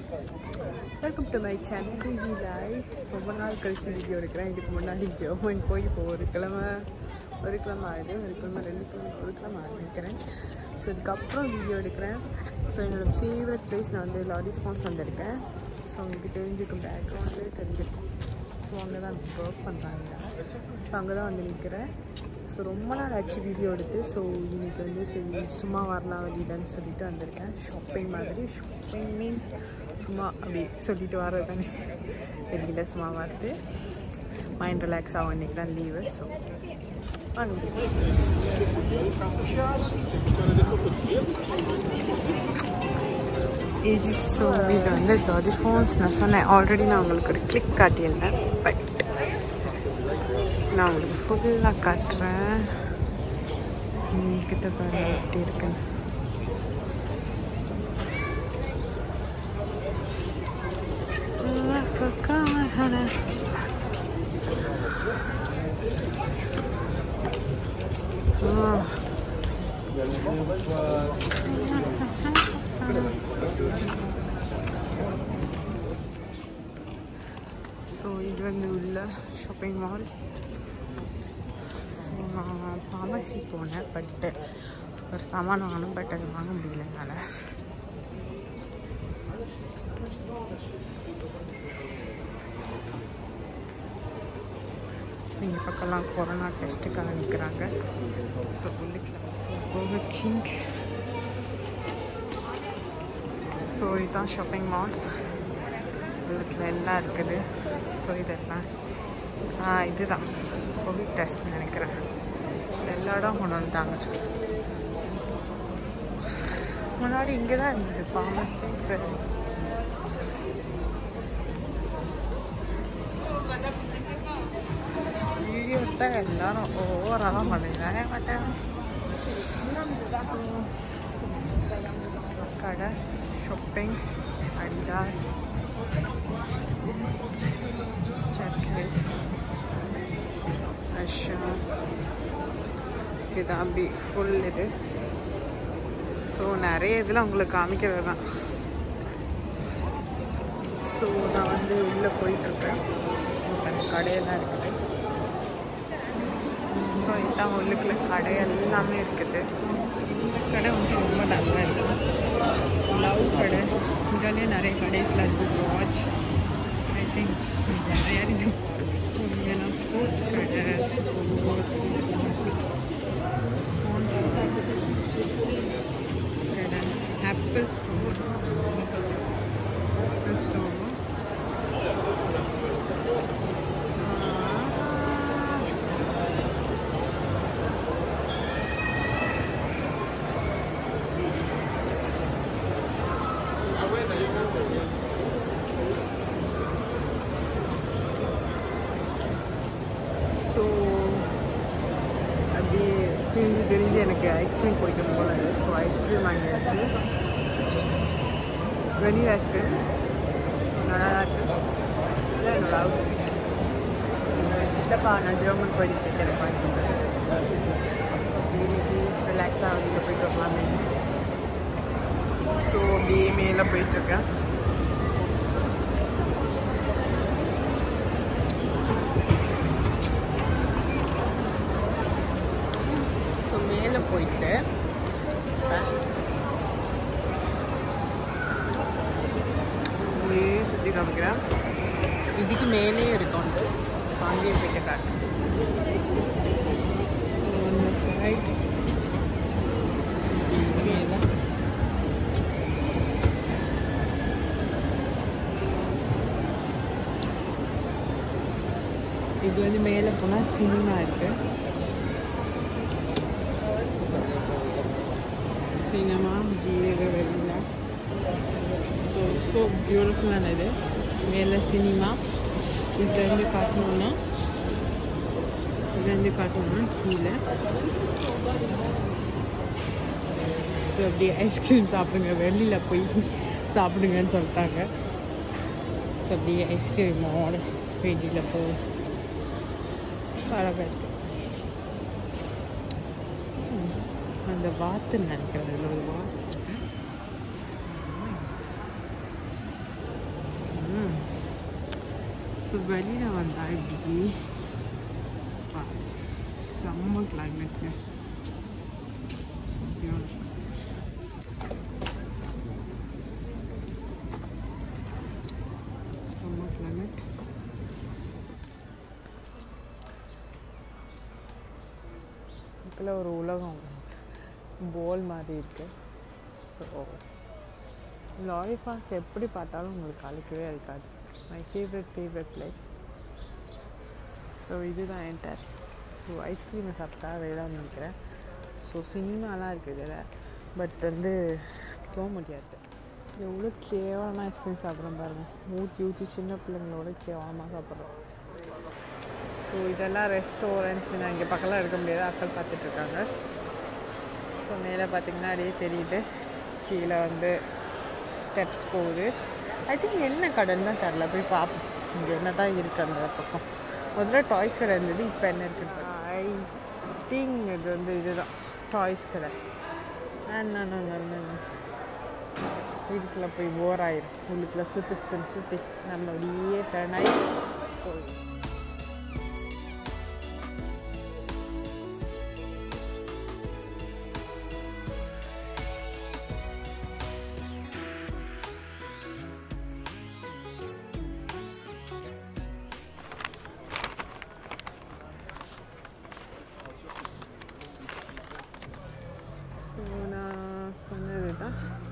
Welcome to my channel TV life ரொம்ப நாள் கழிச்சு வீடியோ எடுக்கிறேன் இதுக்கு முன்னாடி ஜெர்மன் போய் இப்போ ஒரு கிழமை ஒரு கிழமை ஆகுது ஒரு கிழமை ரெண்டு கிழமை ஒரு கிழமை ஆகுது நினைக்கிறேன் ஸோ இதுக்கப்புறம் வீடியோ எடுக்கிறேன் ஸோ என்னோடய ஃபேவரட் பிளேஸ் நான் வந்து லாரி ஃபான்ஸ் வந்திருக்கேன் ஸோ உங்களுக்கு தெரிஞ்சிருக்கும் பேக்ரவுண்டு தெரிஞ்சிருக்கும் ஸோ அங்கே தான் ஒர்க் பண்ணுறாங்க ஸோ அங்கே தான் வந்து நிற்கிறேன் ஸோ ரொம்ப நாள் ஆச்சு வீடியோ எடுத்து ஸோ இன்னைக்கு வந்து சரி சும்மா வரலாம் வெளியிலன்னு சொல்லிட்டு வந்திருக்கேன் ஷாப்பிங் மாதிரி ஷாப்பிங் மீன்ஸ் சும்மா அப்படி சொல்லிட்டு வர்றது தானே வெளியில் சும்மா வரது மைண்ட் ரிலாக்ஸ் ஆகும் இன்னைக்கு தான் லீவு ஸோ இது ஸோ இது வந்து டாடி ஃபோன்ஸ் நான் சொன்னேன் ஆல்ரெடி நான் உங்களுக்கு ஒரு கிளிக் காட்டியிருந்தேன் பட் நான் உங்களுக்கு ஃபுல்லாக காட்டுறேன் கிட்ட பாருங்க எப்படி இருக்குன்னு ஸோ இது வந்து உள்ள ஷாப்பிங் மால் ஸோ நான் ஃபார்மசி போனேன் பட்டு ஒரு சாமான் வாங்கணும் பட் அது வாங்க முடியல என்னால் ஸோ இந்த பக்கம்லாம் கொரோனா டெஸ்ட்டுக்காக நிற்கிறாங்க ஸோ உள்ளுக்குள்ள ஸோ கோவிட் கிங் ஸோ இதுதான் ஷாப்பிங் மால் உள்ளுக்குள்ள எல்லாம் இருக்குது ஸோ இதெல்லாம் ஆ இதுதான் கோவிட் டெஸ்ட் நினைக்கிறேன் எல்லா இடம் கொண்டு வந்துட்டாங்க முன்னாடி இங்கே தான் இருந்தது ஃபார்மசி வீடியோ தான் எல்லாரும் ஓவராக தான் பண்ணுறாங்க மாட்டேன் கடை ஷாப்பிங்ஸ் அடிடாஸ் ஜர்க்கிஸ் ரஷ்யா இது அப்படி ஃபுல் இது ஸோ நிறைய இதில் உங்களுக்கு காமிக்கிறது தான் ஸோ நான் வந்து உள்ளே போயிட்டுருக்கேன் அந்த கடையெல்லாம் இருக்குது ஸோ இதுதான் உள்ளுக்குள்ள கடை எல்லாமே இருக்குது இந்த கடை வந்து ரொம்ப நல்லா இருக்குது லவ் கடை இதாலே நிறைய கடைஸ்லாம் இருக்குது வாட்ச் ஐ திங்க் நிறையா இங்கெல்லாம் ஸ்போர்ட்ஸ் கடை ஸ்போர்ட்ஸ் கடை apple store apple store so அப்படியே தெரிஞ்சு தெரிஞ்சு எனக்கு ஐஸ்கிரீம் பிடிக்கும் போல ஸோ ஐஸ்கிரீம் வாங்கியாச்சு வெனிலா ஐஸ்கிரீம் நல்லா தான் இருக்கு இதான் என்னோட outfit. என்னோட சித்தப்பா நான் ஜெர்மன் போயிட்டு எனக்கு வாங்கி கொடுத்தாரு. So, இன்னைக்கு ரிலாக்ஸாக வெளியில் போயிட்டு வரலாமே ஸோ அப்படியே மேலே போயிட்டுருக்கேன் ஸோ மேலே போயிட்டு அப்படியே சுற்றி காமிக்கிறேன் இதுக்கு மேலேயே இருக்கும் ஸோ அங்கேயே போயிட்டு காட்டு ஸோ அந்த சைட் மேலே இது வந்து மேலே போனால் சினிமா இருக்குது சினிமா வீடு வெளியில் ஸோ ஸோ பியூட்டிஃபுல்லானது மேலே சினிமா இதுலேருந்து காட்டணுன்னா இதுலேருந்து காட்டணுன்னா கீழே ஸோ அப்படியே ஐஸ்கிரீம் சாப்பிடுங்க வெளியில் போய் சாப்பிடுங்கன்னு சொல்லிட்டாங்க ஸோ அப்படியே ஐஸ்கிரீமோட வெளியில் போய் அழகாக இருக்கு ம், அந்த வாத்து நினைக்கிறேன் அதில் ஒரு வாத்து இருக்கு. ஸோ வெளியில் வந்தா இப்படி பா, செம்ம கிளைமேட்டுங்க செம்ம கிளைமேட் இதில் ஒரு உலகம் போல் மாதிரி இருக்கு ஸோ லாரி ஃபால்ஸ் எப்படி பார்த்தாலும் உங்களுக்கு அழுக்கவே இருக்காது my favourite favourite place so இதுதான் என்டர் ஸோ ஐஸ்கிரீமை சாப்பிட்டா வேதான் நினைக்கிறேன் ஸோ சினிமாலாம் இருக்குது இதில் பட் வந்து போக முடியாது எவ்வளோ கேவலமாக ஐஸ்கிரீம் சாப்பிட்றோம் பாருங்கள் ஊற்றி ஊற்றி சின்ன பிள்ளைங்களோட கேவலமாக சாப்பிட்றோம் ஸோ இதெல்லாம் ரெஸ்டாரண்ட்ஸ் நான் இங்கே பக்கம்லாம் எடுக்க முடியாது அக்கள் பார்த்துட்ருக்காங்க ஸோ மேலே பார்த்தீங்கன்னா அப்படியே தெரியுது கீழே வந்து ஸ்டெப்ஸ் போகுது ஐ திங்க் என்ன கடைன்னு தான் தெரில போய் பார்ப்போம் இங்கே என்ன தான் இருக்குது அந்த பக்கம் முதல்ல டாய்ஸ் கடை இருந்தது இப்போ என்ன இருக்குன்னு ஐ திங்க் இது வந்து இதுதான் டாய்ஸ் கடை வீட்டுக்குள்ள போய் போர் ஆயிரும் உள்ளுக்குள்ள சுற்றி சுற்றி சுற்றி நம்ம அப்படியே டர்ன் ஆகி போயிடும் ஸோ நான் சொன்னது தான்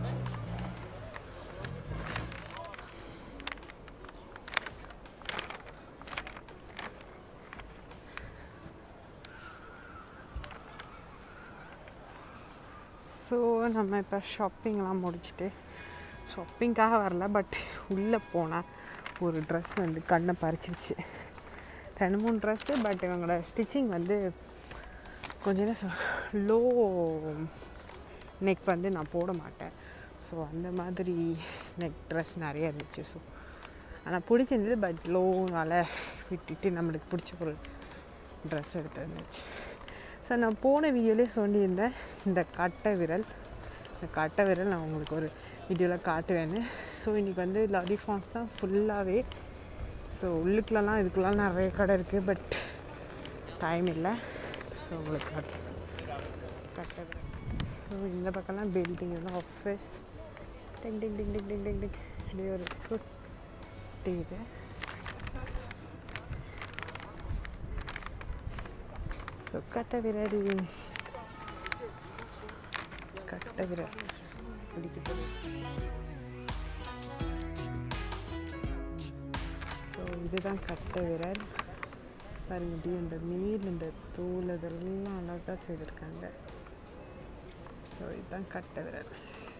ஸோ நம்ம இப்போ ஷாப்பிங்லாம் முடிச்சுட்டு ஷாப்பிங்காக வரல பட் உள்ளே போனால் ஒரு ட்ரெஸ் வந்து கண்ணை பறிச்சிருச்சு ரெண்டு மூணு ட்ரெஸ்ஸு பட் இவங்களோட ஸ்டிச்சிங் வந்து கொஞ்சம் என்ன சொல்ல லோ நெக் வந்து நான் போட மாட்டேன் ஸோ அந்த மாதிரி நெக் ட்ரெஸ் நிறைய இருந்துச்சு ஸோ ஆனால் பிடிச்சிருந்தது பட் லோனால விட்டுட்டு நம்மளுக்கு பிடிச்ச ஒரு ட்ரெஸ் எடுத்து இருந்துச்சு ஸோ நான் போன வீடியோலேயே சொல்லியிருந்தேன் இந்த கட்டை விரல் இந்த கட்டை விரல் நான் உங்களுக்கு ஒரு வீடியோவில் காட்டுவேன்னு ஸோ இன்றைக்கி வந்து லாரி ஃபான்ஸ் தான் ஃபுல்லாகவே ஸோ உள்ளுக்குள்ளலாம் இதுக்குள்ளலாம் நிறைய கடை இருக்குது பட் டைம் இல்லை ஸோ உங்களுக்கு காட்டுறேன் கட்டை விரல் ஸோ இந்த பக்கம்லாம் பில்டிங் எல்லாம் ஆஃபீஸ் டிங் டிங் டிங் டிங் டிங் டிங் டிங் இப்படி ஒரு ஃபுட் இது ஸோ கட்டை விரல் கட்டை விரல் பிடிக்கிட்டு ஸோ இதுதான் கட்டை விரல் பாருங்க இப்படி இந்த மீன் இந்த தூள் இதெல்லாம் அழகாக செய்திருக்காங்க ஸோ இதுதான் கட்டை விரல்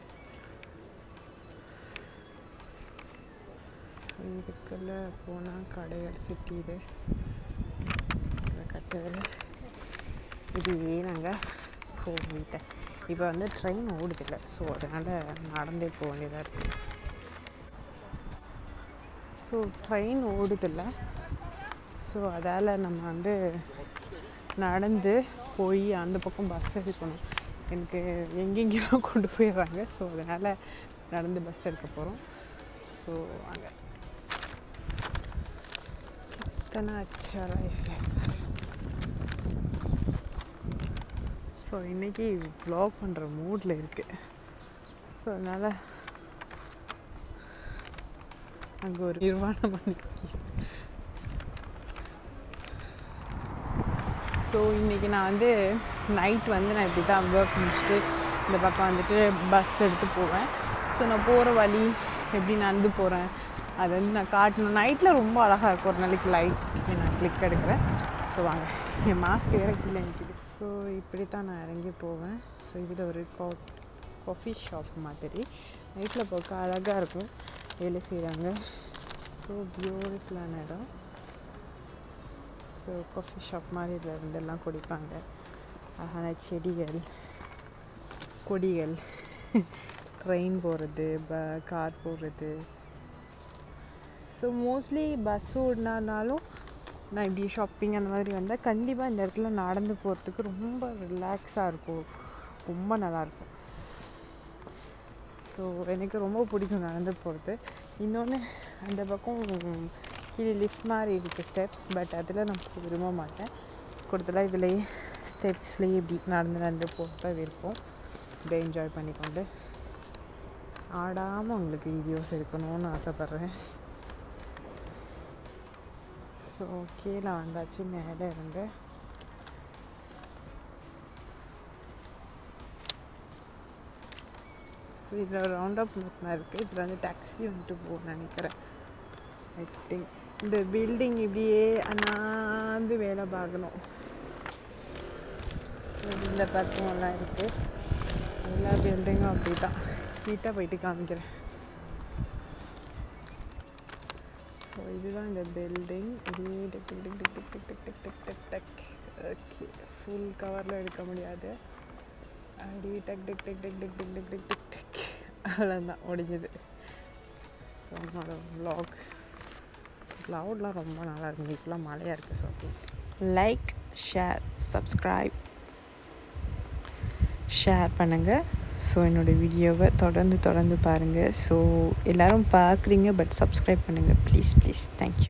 இதுக்குள்ள போனால் கடைகள் சிட்டி இது இந்த கட்டை விரல் இதுவே நாங்கள் போகிட்டேன் இப்போ வந்து ட்ரெயின் ஓடுதில்லை ஸோ அதனால் நடந்தே போக வேண்டியதாக இருக்குது ஸோ ட்ரெயின் ஓடுதில்லை ஸோ அதால் நம்ம வந்து நடந்து போய் அந்த பக்கம் பஸ் எடுக்கணும் எனக்கு எங்கெங்கேயோ கொண்டு போயிடுறாங்க ஸோ அதனால் நடந்து பஸ் எடுக்க போகிறோம் ஸோ அங்கே कितना अच्छा लाइफ है ஸோ இன்றைக்கி வ்ளாக் பண்ணுற மூடில் இருக்குது ஸோ அதனால் அங்கே ஒரு நிர்வாணம் பண்ணி ஸோ இன்றைக்கி நான் வந்து நைட் வந்து நான் இப்படி தான் ஒர்க் முடிச்சுட்டு இந்த பக்கம் வந்துட்டு பஸ் எடுத்து போவேன் ஸோ நான் போகிற வழி எப்படி நடந்து போகிறேன் அது வந்து நான் காட்டணும் நைட்டில் ரொம்ப அழகாக இருக்கும் ஒரு நாளைக்கு லைட் நான் கிளிக் எடுக்கிறேன் ஸோ வாங்க என் மாஸ்க் வேறு கீழே நிற்கிது ஸோ இப்படி தான் நான் இறங்கி போவேன் ஸோ இதில் ஒரு கா காஃபி ஷாப் மாதிரி நைட்டில் பார்க்க அழகாக இருக்கும் வேலை செய்கிறாங்க ஸோ பியூட்டிஃபுல்லான இடம் ஸோ காஃபி ஷாப் மாதிரி இதில் இருந்தெல்லாம் குடிப்பாங்க அழகான செடிகள் கொடிகள் ட்ரெயின் போகிறது ப கார் போகிறது ஸோ மோஸ்ட்லி பஸ் ஓடினாலும் நான் இப்படி ஷாப்பிங் அந்த மாதிரி வந்தால் கண்டிப்பாக இந்த இடத்துல நடந்து போகிறதுக்கு ரொம்ப ரிலாக்ஸாக இருக்கும் ரொம்ப நல்லாயிருக்கும் ஸோ எனக்கு ரொம்ப பிடிக்கும் நடந்து போகிறது இன்னொன்று அந்த பக்கம் கீழே லிஃப்ட் மாதிரி இருக்குது ஸ்டெப்ஸ் பட் அதில் நான் போக விரும்ப மாட்டேன் கொடுத்தலாம் இதுலேயே ஸ்டெப்ஸ்லேயே இப்படி நடந்து நடந்து போக விருப்பம் இதை என்ஜாய் பண்ணிக்கொண்டு ஆடாமல் உங்களுக்கு வீடியோஸ் எடுக்கணும்னு ஆசைப்பட்றேன் ஸோ கீழே வந்தாச்சு மேலே இருந்து ஸோ இதில் ஒரு ரவுண்ட் அப் நோட்னா இருக்குது இதில் வந்து டாக்ஸி வந்துட்டு போகணும்னு நினைக்கிறேன் ஐ திங்க் இந்த பில்டிங் இப்படியே அண்ணாந்து வேலை பார்க்கணும் ஸோ இந்த பக்கமெல்லாம் இருக்குது எல்லா பில்டிங்கும் அப்படி தான் நீட்டாக போயிட்டு காமிக்கிறேன் ஸோ இதுதான் இந்த பில்டிங் இதே டக் டக் டக் டக் டக் டக் டக் டக் டக் டக் ஓகே ஃபுல் கவரில் எடுக்க முடியாது அப்படியே டக் டக் டக் டக் டக் டக் டக் டக் டக் டக் அவ்வளோதான் முடிஞ்சது ஸோ என்னோட வ்ளாக் க்ளவுட்லாம் ரொம்ப நல்லா இருக்குது இப்போலாம் மழையாக இருக்குது so like share subscribe share பண்ணுங்கள் ஸோ என்னோடய வீடியோவை தொடர்ந்து தொடர்ந்து பாருங்கள் ஸோ எல்லோரும் பார்க்குறீங்க பட் சப்ஸ்கிரைப் பண்ணுங்கள் ப்ளீஸ் ப்ளீஸ் தேங்க்யூ